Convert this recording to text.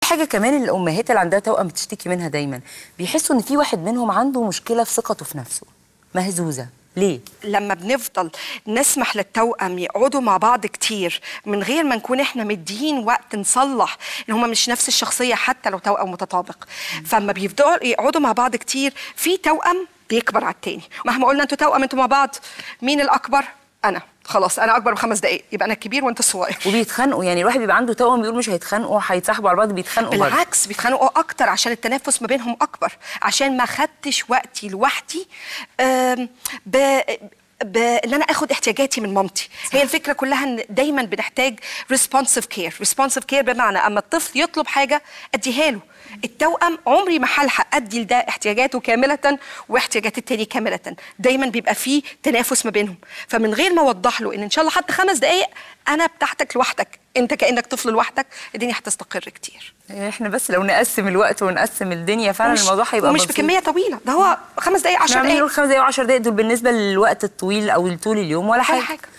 حاجه كمان الامهات اللي عندها توأم بتشتكي منها دايما بيحسوا ان في واحد منهم عنده مشكله في ثقته في نفسه مهزوزه ليه لما بنفضل نسمح للتوأم يقعدوا مع بعض كتير من غير ما نكون احنا مديين وقت نصلح ان هما مش نفس الشخصيه حتى لو توأم متطابق فلما بيفضلوا يقعدوا مع بعض كتير في توأم بيكبر على التاني مهما قلنا انتوا توأم انتوا مع بعض مين الاكبر انا خلاص انا اكبر بخمس دقائق يبقى انا الكبير وانت الصغير وبيتخانقوا يعني الواحد بيبقى عنده توأم بيقول مش هيتخانقوا هيتصاحبوا على بعض بيتخانقوا برضه. بالعكس بيتخانقوا اكتر عشان التنافس ما بينهم اكبر عشان ما خدتش وقتي لوحدي آم، ب ب... ان انا اخد احتياجاتي من مامتي هي الفكره كلها ان دايما بنحتاج ريسبونسيف كير ريسبونسيف كير بمعنى اما الطفل يطلب حاجه اديها له التوأم عمري ما هلحق ادي لده احتياجاته كامله واحتياجات التاني كامله دايما بيبقى فيه تنافس ما بينهم فمن غير ما اوضح له ان ان شاء الله حتى خمس دقائق انا بتاعتك لوحدك انت كانك طفل لوحدك الدنيا هتستقر كتير احنا بس لو نقسم الوقت ونقسم الدنيا فعلا ومش- الموضوع هيبقى ومش بسيط. بكميه طويله ده هو خمس دقائق 10 نعمل دقائق نقول خمس دقايق و10 دقايق دول بالنسبه للوقت الطويل او طول اليوم ولا حاجه, حاجة.